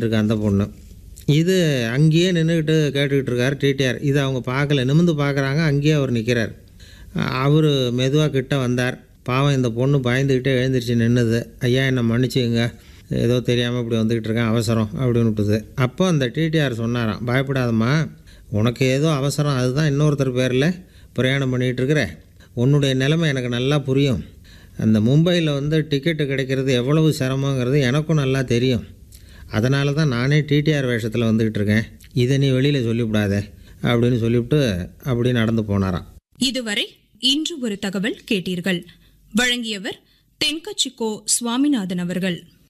இருக்கு அந்த பொண்ணு இது அங்கேயே நின்றுக்கிட்டு கேட்டுக்கிட்டு இருக்கார் டிடிஆர் இது அவங்க பார்க்கல நிமிந்து பார்க்குறாங்க அங்கேயே அவர் நிற்கிறார் அவர் மெதுவாக கிட்ட வந்தார் பாவம் இந்த பொண்ணு பயந்துக்கிட்டே எழுந்திரிச்சு நின்றுது ஐயா என்னை மன்னிச்சுங்க ஏதோ தெரியாமல் இப்படி வந்துக்கிட்டு இருக்கேன் அவசரம் அப்படின்னு விட்டுது அப்போ அந்த டிடிஆர் சொன்னாராம் பயப்படாதம்மா உனக்கு ஏதோ அவசரம் அதுதான் இன்னொருத்தர் பேரில் பிரயாணம் பண்ணிகிட்டு இருக்கிற உன்னுடைய நிலைமை எனக்கு நல்லா புரியும் அந்த மும்பையில் வந்து டிக்கெட்டு கிடைக்கிறது எவ்வளவு சிரமங்கிறது எனக்கும் நல்லா தெரியும் அதனால தான் நானே டிடிஆர் வேஷத்தில் வந்துக்கிட்டு இருக்கேன் இதை நீ வெளியில் சொல்லிவிடாத அப்படின்னு சொல்லிவிட்டு அப்படி நடந்து போனாராம் இதுவரை இன்று ஒரு தகவல் கேட்டீர்கள் வழங்கியவர் தென்கட்சிக்கோ சுவாமிநாதன் அவர்கள்